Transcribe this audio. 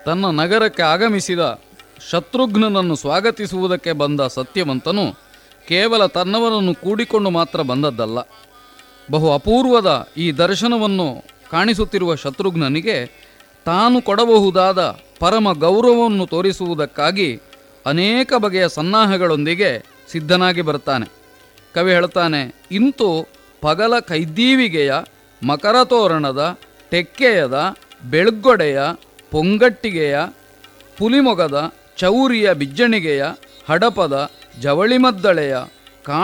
ತನ್ನ ನಗರಕ್ಕೆ ಆಗಮಿಸಿದ ಶತ್ರುಘ್ನನನ್ನು ಸ್ವಾಗತಿಸುವುದಕ್ಕೆ ಬಂದ ಸತ್ಯವಂತನು ಕೇವಲ ತನ್ನವರನ್ನು ಕೂಡಿಕೊಂಡು ಮಾತ್ರ ಬಂದದ್ದಲ್ಲ ಬಹು ಅಪೂರ್ವದ ಈ ದರ್ಶನವನ್ನು ಕಾಣಿಸುತ್ತಿರುವ ಶತ್ರುಘ್ನನಿಗೆ ತಾನು ಕೊಡಬಹುದಾದ ಪರಮ ಗೌರವವನ್ನು ತೋರಿಸುವುದಕ್ಕಾಗಿ ಅನೇಕ ಬಗೆಯ ಸನ್ನಾಹಗಳೊಂದಿಗೆ ಸಿದ್ಧನಾಗಿ ಬರ್ತಾನೆ ಕವಿ ಹೇಳ್ತಾನೆ ಇಂತು ಪಗಲ ಕೈದೀವಿಗೆಯ ಮಕರ ತೋರಣದ ಟೆಕ್ಕೆಯದ ಬೆಳ್ಗೊಡೆಯ ಪೊಂಗಟ್ಟಿಗೆಯ ಪುಲಿಮೊಗದ ಚೌರಿಯ ಬಿಜ್ಜಣಿಗೆಯ ಹಡಪದ ಜವಳಿಮದ್ದಳೆಯ